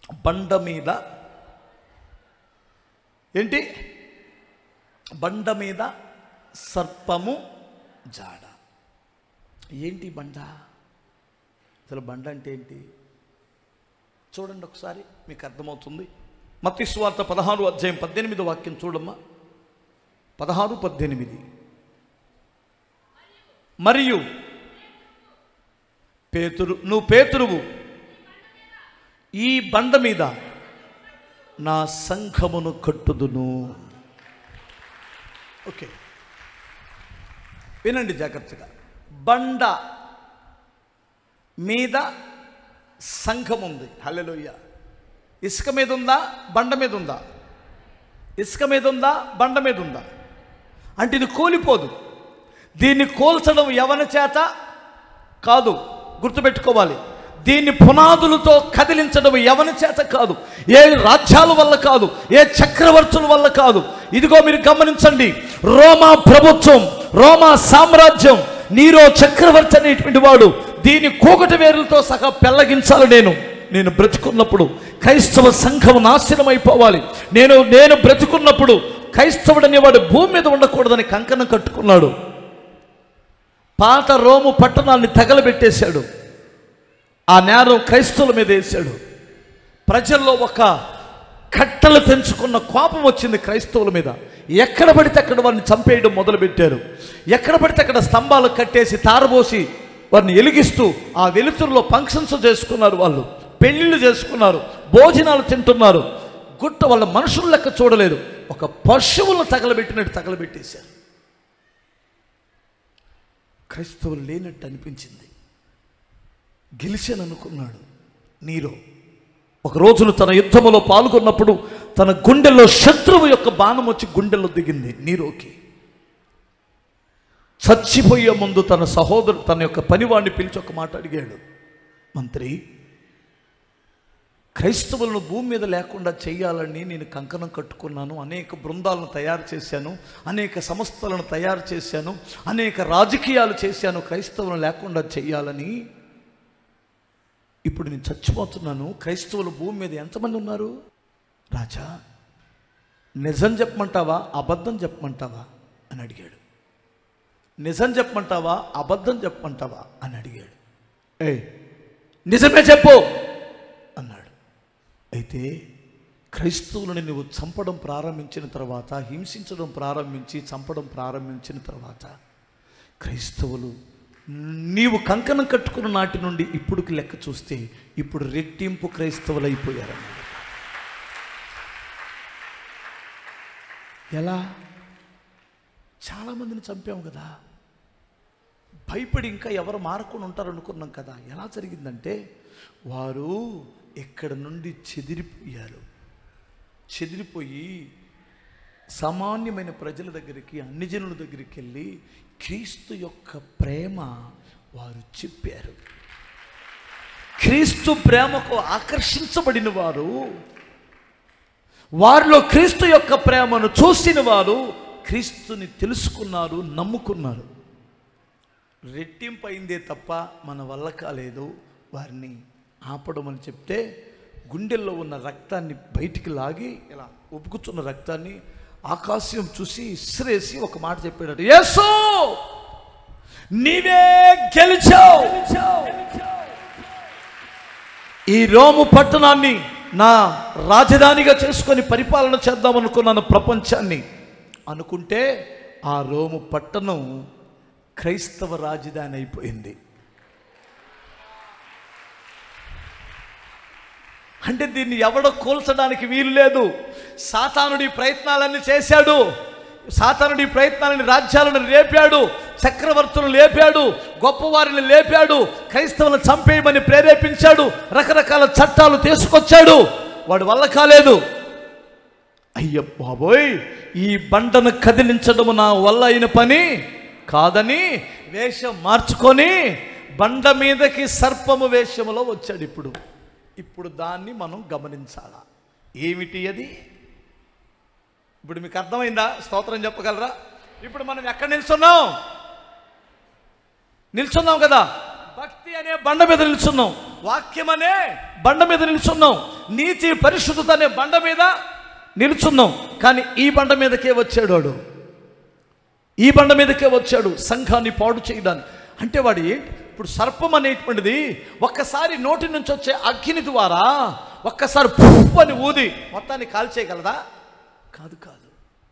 బండ మీద ఏంటి బండ మీద సర్పము జాడ ఏంటి బండ అసలు బండ అంటే ఏంటి చూడండి ఒకసారి మీకు అర్థమవుతుంది మత్తి స్వార్థ పదహారు అధ్యాయం పద్దెనిమిది వాక్యం చూడమ్మా పదహారు పద్దెనిమిది మరియు పేతురు నువ్వు పేతురువు ఈ బండ మీద నా సంఘమును కట్టుదును ఓకే వినండి జాగ్రత్తగా బండ మీద సంఘం ఉంది హల్లెలూయ ఇసుక మీద ఉందా బండ మీద ఉందా ఇసుక మీద ఉందా బండ మీద ఉందా అంటే ఇది కూలిపోదు దీన్ని కోల్చడం ఎవరి చేత కాదు గుర్తుపెట్టుకోవాలి దీన్ని పునాదులతో కదిలించడం ఎవరి చేత కాదు ఏ రాజ్యాల వల్ల కాదు ఏ చక్రవర్తుల వల్ల కాదు ఇదిగో మీరు గమనించండి రోమా ప్రభుత్వం రోమా సామ్రాజ్యం నీరో చక్రవర్తి అనేటువంటి వాడు దీని కూకటి వేరులతో సహా పెళ్ళగించాలి నేను నేను బ్రతుకున్నప్పుడు క్రైస్తవ సంఘం నాశనం అయిపోవాలి నేను నేను బ్రతుకున్నప్పుడు క్రైస్తవుడు అనేవాడు భూమి మీద ఉండకూడదని కంకణం కట్టుకున్నాడు పాత రోము పట్టణాన్ని తగలబెట్టేశాడు ఆ నేరం క్రైస్తవుల మీద వేశాడు ప్రజల్లో ఒక కట్టలు తెంచుకున్న కోపం వచ్చింది క్రైస్తవుల మీద ఎక్కడ పడితే అక్కడ వారిని చంపేయడం మొదలుపెట్టారు ఎక్కడ పడితే అక్కడ స్తంభాలు కట్టేసి తారబోసి వారిని ఎలిగిస్తూ ఆ వెలుతురులో ఫంక్షన్స్ చేసుకున్నారు వాళ్ళు పెళ్ళిళ్ళు చేసుకున్నారు భోజనాలు తింటున్నారు గుట్ట వాళ్ళ మనుషుల లెక్క చూడలేదు ఒక పశువులను తగలబెట్టినట్టు తగలబెట్టేశారు క్రైస్తవులు లేనట్టు అనిపించింది గెలిచాను అనుకున్నాడు నీరో ఒక రోజున తన యుద్ధములో పాల్గొన్నప్పుడు తన గుండెల్లో శత్రువు యొక్క బాణం వచ్చి గుండెల్లో దిగింది నీరోకి చచ్చిపోయే ముందు తన సహోదరు తన యొక్క పనివాడిని పిలిచి ఒక మాట అడిగాడు మంత్రి క్రైస్తవులను భూమి మీద లేకుండా చేయాలని నేను కంకణం కట్టుకున్నాను అనేక బృందాలను తయారు చేశాను అనేక సంస్థలను తయారు చేశాను అనేక రాజకీయాలు చేశాను క్రైస్తవులను లేకుండా చేయాలని ఇప్పుడు నేను చచ్చిపోతున్నాను క్రైస్తవులు భూమి మీద ఎంతమంది ఉన్నారు రాజా నిజం చెప్పమంటావా అబద్ధం చెప్పమంటావా అని అడిగాడు నిజం చెప్పమంటావా అబద్ధం చెప్పమంటావా అని అడిగాడు ఏ నిజమే చెప్పు అన్నాడు అయితే క్రైస్తవులని నువ్వు చంపడం ప్రారంభించిన తర్వాత హింసించడం ప్రారంభించి చంపడం ప్రారంభించిన తర్వాత క్రైస్తవులు నీవు కంకణం కట్టుకున్న నాటి నుండి ఇప్పుడుకి లెక్క చూస్తే ఇప్పుడు రెట్టింపు క్రైస్తవులు అయిపోయారన్నాడు ఎలా చాలామందిని చంపాం కదా భయపడి ఇంకా ఎవరు మారకుండా ఉంటారు అనుకున్నాం కదా ఎలా జరిగిందంటే వారు ఇక్కడ నుండి చెదిరిపోయారు చెదిరిపోయి సామాన్యమైన ప్రజల దగ్గరికి అన్ని జనుల దగ్గరికి వెళ్ళి క్రీస్తు యొక్క ప్రేమ వారు చెప్పారు క్రీస్తు ప్రేమకు ఆకర్షించబడిన వారు వారిలో క్రీస్తు యొక్క ప్రేమను చూసిన వారు క్రీస్తుని తెలుసుకున్నారు నమ్ముకున్నారు రెట్టింపు అయిందే తప్ప మన వల్ల కాలేదు వారిని ఆపడం అని చెప్తే గుండెల్లో ఉన్న రక్తాన్ని బయటికి లాగి ఇలా ఉబ్బుకుతున్న రక్తాన్ని ఆకాశం చూసి ఇసిరేసి ఒక మాట చెప్పాడు యేసు నీవే గెలిచావు ఈ రోము పట్టణాన్ని నా రాజధానిగా చేసుకొని పరిపాలన చేద్దామనుకున్నాను ప్రపంచాన్ని అనుకుంటే ఆ రోము పట్టణం క్రైస్తవ రాజధాని అయిపోయింది అంటే దీన్ని ఎవడో కూల్చడానికి వీలు లేదు సాతానుడి ప్రయత్నాలన్నీ చేశాడు సాతానుడి ప్రయత్నాలని రాజ్యాలను లేపాడు చక్రవర్తులను లేపాడు గొప్పవారిని లేపాడు క్రైస్తవులను చంపేయమని ప్రేరేపించాడు రకరకాల చట్టాలు తీసుకొచ్చాడు వాడి వల్ల కాలేదు అయ్య బాబోయ్ ఈ బండను కదిలించడం నా వల్ల అయిన పని కాదని వేషం మార్చుకొని బండ మీదకి సర్పము వేషములో వచ్చాడు ఇప్పుడు ఇప్పుడు దాన్ని మనం గమనించాలా ఏమిటి అది ఇప్పుడు మీకు అర్థమైందా స్తోత్రం చెప్పగలరా ఇప్పుడు మనం ఎక్కడ నిల్చున్నాం నిల్చున్నాం కదా భక్తి అనే బండ మీద నిల్చున్నాం వాక్యం అనే బండ మీద నిల్చున్నాం నీతి పరిశుద్ధత అనే బండ మీద నిలుచున్నాం కానీ ఈ బండ మీదకే వచ్చాడు వాడు ఈ బండ మీదకే వచ్చాడు సంఘాన్ని పాడు చేయడానికి అంటే వాడు ఏంటి ఇప్పుడు సర్పం అనేటువంటిది ఒక్కసారి నోటి నుంచి వచ్చే అగ్ని ద్వారా ఒక్కసారి పువ్వు అని ఊది మొత్తాన్ని కాల్చేయగలదా కాదు కాదు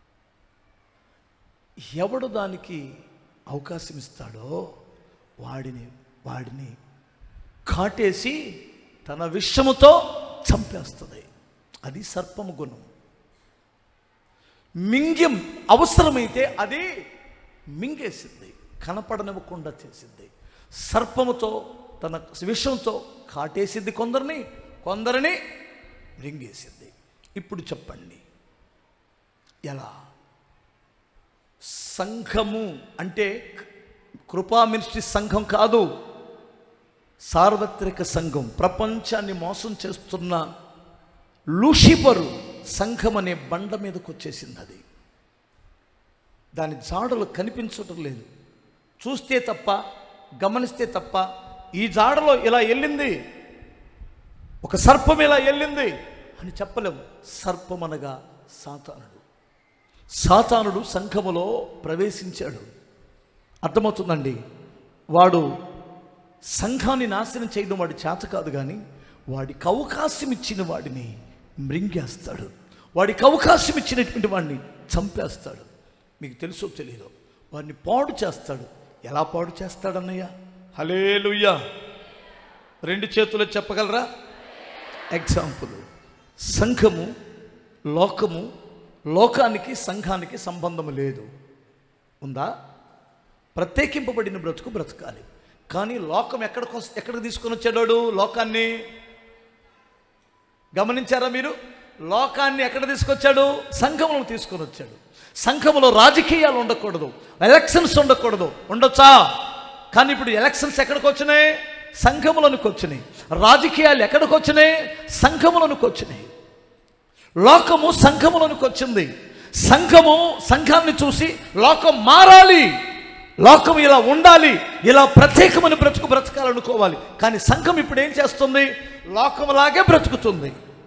ఎవడు దానికి అవకాశం ఇస్తాడో వాడిని వాడిని కాటేసి తన విషముతో చంపేస్తుంది అది సర్పము గుణం మింగ్యం అవసరమైతే అది మింగేసింది కనపడనివ్వకుండా చేసింది సర్పముతో తన విషంతో కాటేసింది కొందరిని కొందరిని మింగేసింది ఇప్పుడు చెప్పండి ఎలా సంఘము అంటే కృపా మినిస్ట్రీ సంఘం కాదు సార్వత్రిక సంఘం ప్రపంచాన్ని మోసం చేస్తున్న లూషిపరు సంఘం అనే బండ మీదకి వచ్చేసింది అది దాని జాడలు కనిపించటం లేదు చూస్తే తప్ప గమనిస్తే తప్ప ఈ జాడలో ఇలా వెళ్ళింది ఒక సర్పం ఇలా వెళ్ళింది అని చెప్పలేము సర్పం అనగా సాతానుడు సాతానుడు సంఘములో ప్రవేశించాడు అర్థమవుతుందండి వాడు సంఘాన్ని నాశనం చేయడం వాడి చేత కాదు కానీ వాడికి అవకాశం ఇచ్చిన వాడిని మృంగేస్తాడు వాడికి అవకాశం ఇచ్చినటువంటి వాడిని చంపేస్తాడు మీకు తెలుసో తెలీదో వాడిని పాడు చేస్తాడు ఎలా పాడు చేస్తాడన్నయ్య హలేలుయ్యా రెండు చేతులు చెప్పగలరా ఎగ్జాంపుల్ సంఘము లోకము లోకానికి సంఘానికి సంబంధం లేదు ఉందా ప్రత్యేకింపబడిన బ్రతుకు బ్రతకాలి కానీ లోకం ఎక్కడికి వస్- ఎక్కడికి తీసుకొని వచ్చాడు లోకాన్ని గమనించారా మీరు లోకాన్ని ఎక్కడ తీసుకొచ్చాడు సంఘంలో తీసుకొని వచ్చాడు సంఘంలో రాజకీయాలు ఉండకూడదు ఎలక్షన్స్ ఉండకూడదు ఉండొచ్చా కానీ ఇప్పుడు ఎలక్షన్స్ ఎక్కడికి వచ్చినాయి సంఘములోనికి వచ్చినాయి రాజకీయాలు ఎక్కడికి వచ్చినాయి సంఘములోనికి వచ్చినాయి లోకము సంఘములోనికి వచ్చింది సంఘము సంఘాన్ని చూసి లోకం మారాలి లోకం ఇలా ఉండాలి ఇలా ప్రత్యేకమైన బ్రతుకు బ్రతకాలనుకోవాలి కానీ సంఘం ఇప్పుడు ఏం చేస్తుంది లోకంలాగే బ్రతుకుతుంది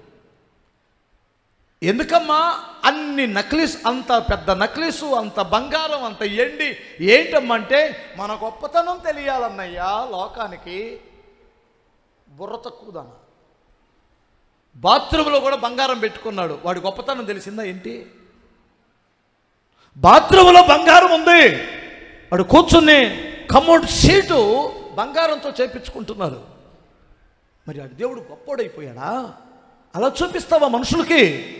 ఎందుకమ్మా అన్ని నక్లీస్ అంత పెద్ద నక్లీసు అంత బంగారం అంత ఎండి ఏంటమ్మా అంటే మన గొప్పతనం తెలియాలన్నయ్యా లోకానికి బుర్ర తక్కువదన బాత్రూంలో కూడా బంగారం పెట్టుకున్నాడు వాడి గొప్పతనం తెలిసిందా ఏంటి బాత్రూంలో బంగారం ఉంది వాడు కూర్చుని కమోడ్ సీటు బంగారంతో చేపించుకుంటున్నారు మరి ఆడు దేవుడు గొప్పోడైపోయాడా అలా చూపిస్తావా మనుషులకి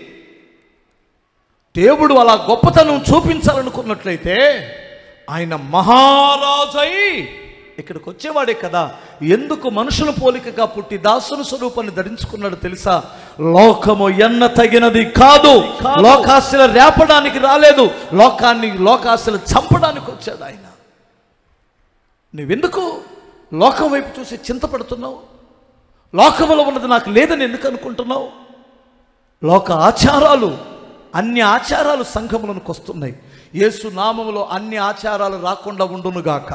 దేవుడు అలా గొప్పతనం చూపించాలనుకున్నట్లయితే ఆయన మహారాజై ఇక్కడికి వచ్చేవాడే కదా ఎందుకు మనుషుల పోలికగా పుట్టి దాసుని స్వరూపాన్ని ధరించుకున్నాడు తెలుసా లోకము ఎన్న తగినది కాదు లోకాశలు రేపడానికి రాలేదు లోకాన్ని లోకాశలు చంపడానికి వచ్చాడు ఆయన నువ్వెందుకు లోకం వైపు చూసి చింతపడుతున్నావు లోకములో ఉన్నది నాకు లేదని ఎందుకు అనుకుంటున్నావు లోక ఆచారాలు అన్ని ఆచారాలు సంఘములకు వస్తున్నాయి యేసు నామములో అన్ని ఆచారాలు రాకుండా ఉండునుగాక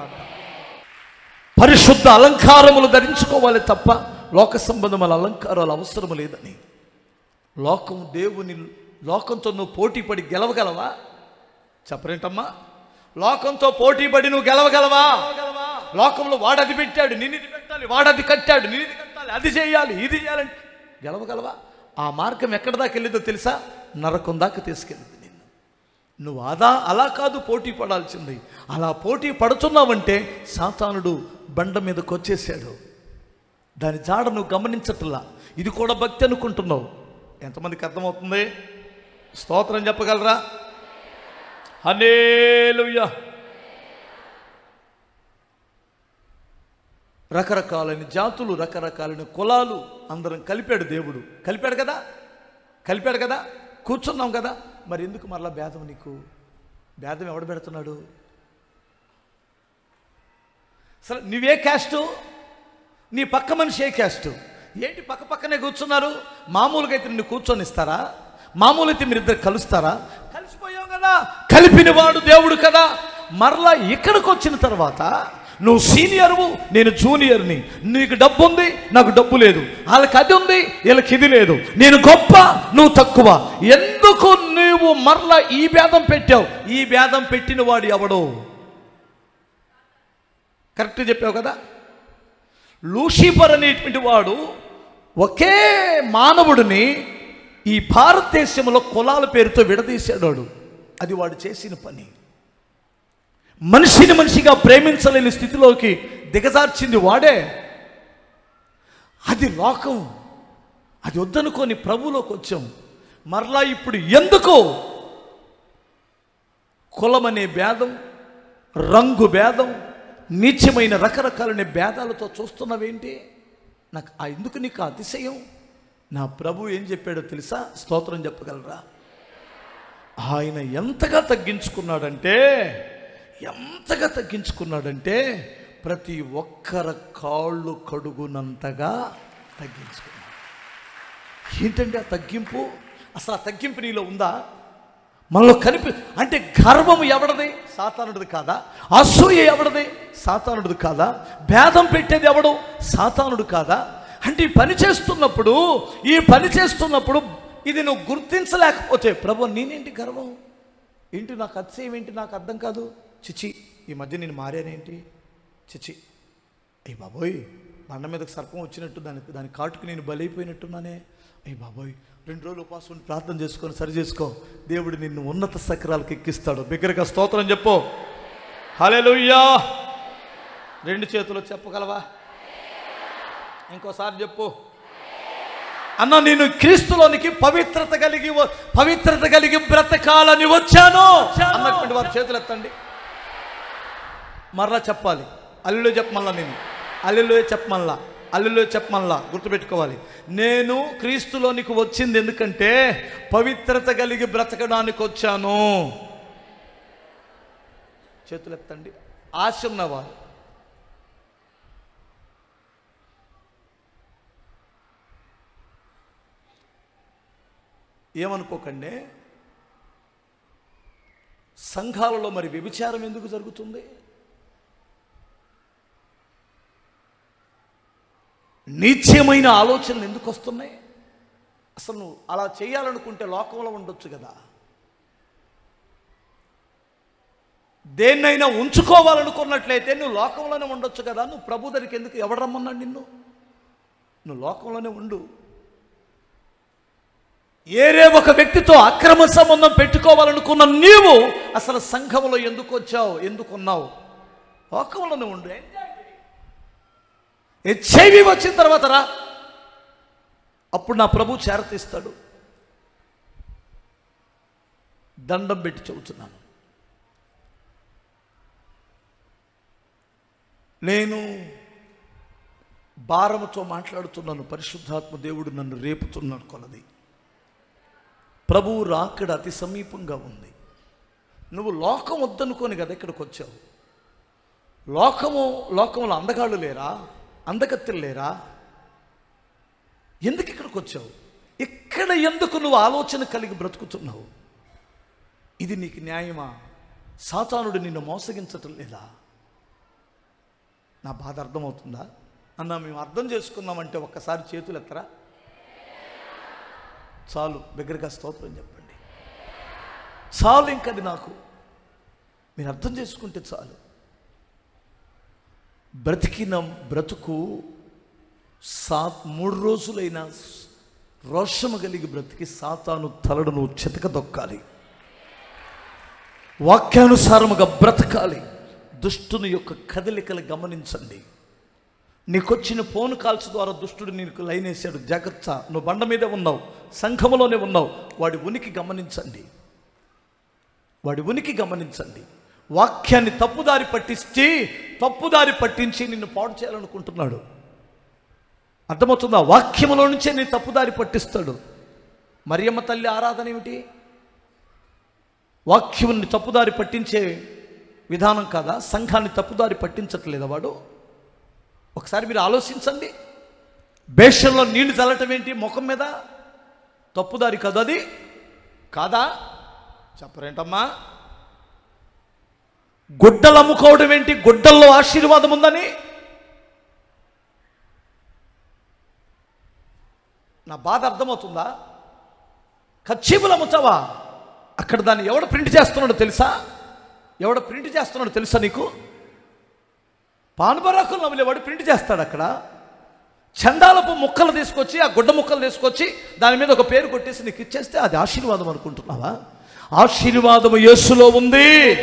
పరిశుద్ధ అలంకారములు ధరించుకోవాలి తప్ప లోక సంబంధముల అలంకారాలు అవసరం లేదని లోకం దేవుని లోకంతో నువ్వు పోటీ పడి గెలవగలవా చెప్పరేంటమ్మా లోకంతో పోటీ పడి నువ్వు గెలవగలవా లోకంలో వాడు అది పెట్టాడు నేను ఇది పెట్టాలి వాడు అది కట్టాడు నేను ఇది కట్టాలి అది చేయాలి ఇది చేయాలంటే గెలవగలవా ఆ మార్గం ఎక్కడ దాకా వెళ్ళిందో తెలుసా నరకం దాకా తీసుకెళ్ళింది నిన్ను నువ్వు అదా అలా కాదు పోటీ పడాల్సింది అలా పోటీ పడుతున్నావంటే సాతానుడు బండ మీదకి వచ్చేసాడు దాని జాడ నువ్వు గమనించట్లా ఇది కూడా భక్తి అనుకుంటున్నావు ఎంతమందికి అర్థమవుతుంది స్తోత్రం చెప్పగలరా హనేలుయ్యా రకరకాలైన జాతులు రకరకాలైన కులాలు అందరం కలిపాడు దేవుడు కలిపాడు కదా కలిపాడు కదా కూర్చున్నాం కదా మరి ఎందుకు మరలా భేదం నీకు భేదం ఎవడు పెడుతున్నాడు సరే నువ్వే క్యాస్టు నీ పక్క మనిషి ఏ క్యాస్టు ఏంటి పక్క పక్కనే కూర్చున్నారు మామూలుగా అయితే నిన్ను కూర్చొని ఇస్తారా మామూలు అయితే మీరిద్దరు కలుస్తారా కలిసిపోయాం కదా కలిపిన వాడు దేవుడు కదా మరలా ఇక్కడికి వచ్చిన తర్వాత నువ్వు సీనియర్వు నేను జూనియర్ని నీకు డబ్బు ఉంది నాకు డబ్బు లేదు వాళ్ళకి అది ఉంది వీళ్ళకి ఇది లేదు నేను గొప్ప నువ్వు తక్కువ ఎందుకు నువ్వు మరలా ఈ భేదం పెట్టావు ఈ భేదం పెట్టిన వాడు ఎవడు కరెక్ట్ చెప్పావు కదా లూషిఫర్ అనేటువంటి వాడు ఒకే మానవుడిని ఈ భారతదేశంలో కులాల పేరుతో విడదీశాడు వాడు. అది వాడు చేసిన పని మనిషిని మనిషిగా ప్రేమించలేని స్థితిలోకి దిగజార్చింది వాడే అది లోకం అది వద్దనుకొని ప్రభులోకి వచ్చాం మరలా ఇప్పుడు ఎందుకు కులమనే భేదం రంగు భేదం నీచమైన రకరకాలనే భేదాలతో చూస్తున్నావేంటి నాకు ఆ ఎందుకు నీకు ఆ అతిశయం నా ప్రభు ఏం చెప్పాడో తెలుసా స్తోత్రం చెప్పగలరా ఆయన ఎంతగా తగ్గించుకున్నాడంటే ఎంతగా తగ్గించుకున్నాడంటే ప్రతి ఒక్కర కాళ్ళు కడుగునంతగా తగ్గించుకున్నాడు ఏంటంటే ఆ తగ్గింపు అసలు ఆ తగ్గింపు నీలో ఉందా మనలో కనిపి అంటే గర్వం ఎవడది సాతానుడిది కాదా అసూయ ఎవడది సాతానుడిది కాదా భేదం పెట్టేది ఎవడు సాతానుడు కాదా అంటే ఈ పని చేస్తున్నప్పుడు ఈ పని చేస్తున్నప్పుడు ఇది నువ్వు గుర్తించలేకపోతే ప్రభు నేనేంటి గర్వం ఏంటి నాకు అతిశయం ఏంటి నాకు అర్థం కాదు చిచి ఈ మధ్య నేను మారానేంటి చిచి అయ్యి బాబోయ్ బండ మీదకి సర్పం వచ్చినట్టు దాని దాని కాటుకు నేను బలైపోయినట్టున్నానే అయ్యి బాబోయ్ రెండు రోజులు ఉపవాసం ఉండి ప్రార్థన చేసుకొని సరి చేసుకో దేవుడు నిన్ను ఉన్నత శిఖరాలకు ఎక్కిస్తాడు బిగ్గరగా స్తోత్రం చెప్పు హల్లెలూయా రెండు చేతులు చెప్పగలవా ఇంకోసారి చెప్పు అన్న నేను క్రీస్తులోనికి పవిత్రత కలిగి వ- పవిత్రత కలిగి బ్రతకాలని వచ్చాను అన్నటువంటి వారు చేతులు ఎత్తండి మరలా చెప్పాలి అల్లులో చెప్పమల్లా నేను అల్లులో చెప్పమల్లా అల్లులో చెప్పమల్లా గుర్తుపెట్టుకోవాలి నేను క్రీస్తులోనికి వచ్చింది ఎందుకంటే పవిత్రత కలిగి బ్రతకడానికి వచ్చాను చేతులు ఎత్తండి ఆశ ఉన్నవారు ఏమనుకోకండి సంఘాలలో మరి వ్యభిచారం ఎందుకు జరుగుతుంది నీచ్యమైన ఆలోచనలు ఎందుకు వస్తున్నాయి అసలు నువ్వు అలా చేయాలనుకుంటే లోకంలో ఉండొచ్చు కదా దేన్నైనా ఉంచుకోవాలనుకున్నట్లయితే నువ్వు లోకంలోనే ఉండొచ్చు కదా నువ్వు ప్రభు దగ్గరికి ఎందుకు ఎవడు రమ్మన్నాడు నిన్ను నువ్వు లోకంలోనే ఉండు ఏరే ఒక వ్యక్తితో అక్రమ సంబంధం పెట్టుకోవాలనుకున్న నీవు అసలు సంఘంలో ఎందుకు వచ్చావు ఎందుకు ఉన్నావు లోకంలోనే ఉండు హెచ్ఐవి వచ్చిన తర్వాత రా అప్పుడు నా ప్రభు చేరతీస్తాడు దండం పెట్టి చెబుతున్నాను నేను భారముతో మాట్లాడుతున్నాను పరిశుద్ధాత్మ దేవుడు నన్ను రేపుతున్నాడు కొలది ప్రభువు రాకడ అతి సమీపంగా ఉంది నువ్వు లోకం వద్దనుకొని కదా ఇక్కడికి వచ్చావు లోకము లోకంలో అందగాళ్ళు లేరా అందగత్తెలు లేరా ఎందుకు ఇక్కడికి వచ్చావు ఇక్కడ ఎందుకు నువ్వు ఆలోచన కలిగి బ్రతుకుతున్నావు ఇది నీకు న్యాయమా సాతానుడు నిన్ను మోసగించటం లేదా నా బాధ అర్థమవుతుందా అన్న మేము అర్థం చేసుకున్నామంటే ఒక్కసారి చేతులు ఎత్తరా చాలు దగ్గరగా స్తోత్రం చెప్పండి చాలు ఇంకది నాకు మీరు అర్థం చేసుకుంటే చాలు బ్రతికిన బ్రతుకు సా మూడు రోజులైన రోషము కలిగి బ్రతికి సాతాను తలడు నువ్వు చితక దొక్కాలి వాక్యానుసారముగా బ్రతకాలి దుష్టుని యొక్క కదలికలు గమనించండి నీకొచ్చిన ఫోన్ కాల్స్ ద్వారా దుష్టుడు నీకు లైన్ వేసాడు జాగ్రత్త నువ్వు బండ మీదే ఉన్నావు సంఘములోనే ఉన్నావు వాడి ఉనికి గమనించండి వాడి ఉనికి గమనించండి వాక్యాన్ని తప్పుదారి పట్టించి తప్పుదారి పట్టించి నిన్ను పాడు చేయాలనుకుంటున్నాడు అర్థమవుతుందా వాక్యములో నుంచే నీ తప్పుదారి పట్టిస్తాడు మరియమ్మ తల్లి ఆరాధన ఏమిటి వాక్యముని తప్పుదారి పట్టించే విధానం కాదా సంఘాన్ని తప్పుదారి పట్టించట్లేదా వాడు ఒకసారి మీరు ఆలోచించండి బేషన్లో నీళ్లు చల్లటం ఏంటి ముఖం మీద తప్పుదారి కదా అది కాదా చెప్పరేంటమ్మా గుడ్డలు అమ్ముకోవడం ఏంటి గుడ్డల్లో ఆశీర్వాదం ఉందని నా బాధ అర్థమవుతుందా కచ్చీపులు అమ్ముతావా అక్కడ దాన్ని ఎవడు ప్రింట్ చేస్తున్నాడో తెలుసా ఎవడు ప్రింట్ చేస్తున్నాడో తెలుసా నీకు పానుబరాకులు నవ్వులేవాడు ప్రింట్ చేస్తాడు అక్కడ చందాలపు ముక్కలు తీసుకొచ్చి ఆ గుడ్డ ముక్కలు తీసుకొచ్చి దాని మీద ఒక పేరు కొట్టేసి నీకు ఇచ్చేస్తే అది ఆశీర్వాదం అనుకుంటున్నావా ఆశీర్వాదము యేసులో ఉంది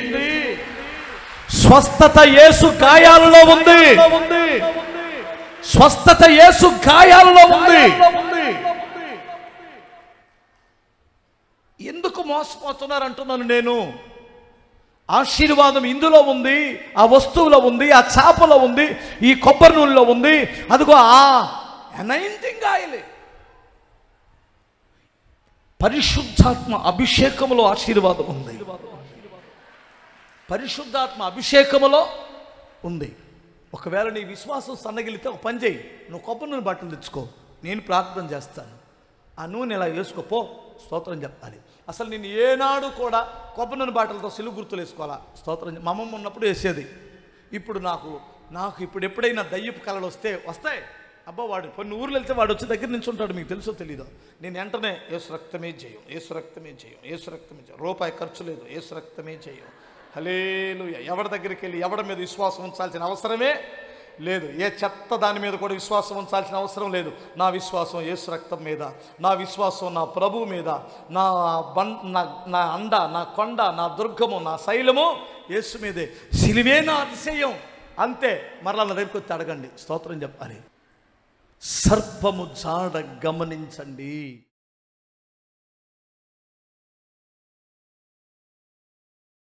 స్వస్థత యేసు గాయాలలో ఉంది స్వస్థత యేసు గాయాలలో ఉంది ఎందుకు మోసపోతున్నారు అంటున్నాను నేను ఆశీర్వాదం ఇందులో ఉంది ఆ వస్తువులో ఉంది ఆ చేపలో ఉంది ఈ కొబ్బరి నూనెలో ఉంది అదిగో ఆ అనైంటింగ్ ఆయిల్ పరిశుద్ధాత్మ అభిషేకములో ఆశీర్వాదం ఉంది పరిశుద్ధాత్మ అభిషేకములో ఉంది ఒకవేళ నీ విశ్వాసం సన్నగిలితే ఒక పని చేయి నువ్వు కొబ్బరి నూనె బట్టలు తెచ్చుకో నేను ప్రార్థన చేస్తాను ఆ నూనె ఇలా వేసుకోపో స్తోత్రం చెప్పాలి అసలు నేను ఏనాడు కూడా కొబ్బరి నూనె బాటలతో సిలువు గుర్తులు వేసుకోవాలా స్తోత్రం చెప్- మా అమ్మమ్మ ఉన్నప్పుడు వేసేది ఇప్పుడు నాకు నాకు ఇప్పుడు ఎప్పుడైనా దయ్యపు కళలు వస్తే వస్తాయి అబ్బా వాడు కొన్ని ఊర్లు వెళ్తే వాడు వచ్చి దగ్గర నుంచి ఉంటాడు మీకు తెలుసో తెలీదో నేను వెంటనే ఏసు రక్తమే చేయం ఏసు రక్తమే చేయం ఏసు రక్తమే చేయం రూపాయి ఖర్చు లేదు ఏసు రక్తమే చేయం హలేలు ఎవరి దగ్గరికి వెళ్ళి ఎవరి మీద విశ్వాసం ఉంచాల్సిన అవసరమే లేదు ఏ చెత్త దాని మీద కూడా విశ్వాసం ఉంచాల్సిన అవసరం లేదు నా విశ్వాసం యేసు రక్తం మీద నా విశ్వాసం నా ప్రభు మీద నా బం నా నా అండ నా కొండ నా దుర్గము నా శైలము యేసు మీదే సిలివే నా అతిశయం అంతే మరలా నా దగ్గరికి వచ్చి అడగండి స్తోత్రం చెప్పాలి సర్పము జాడ గమనించండి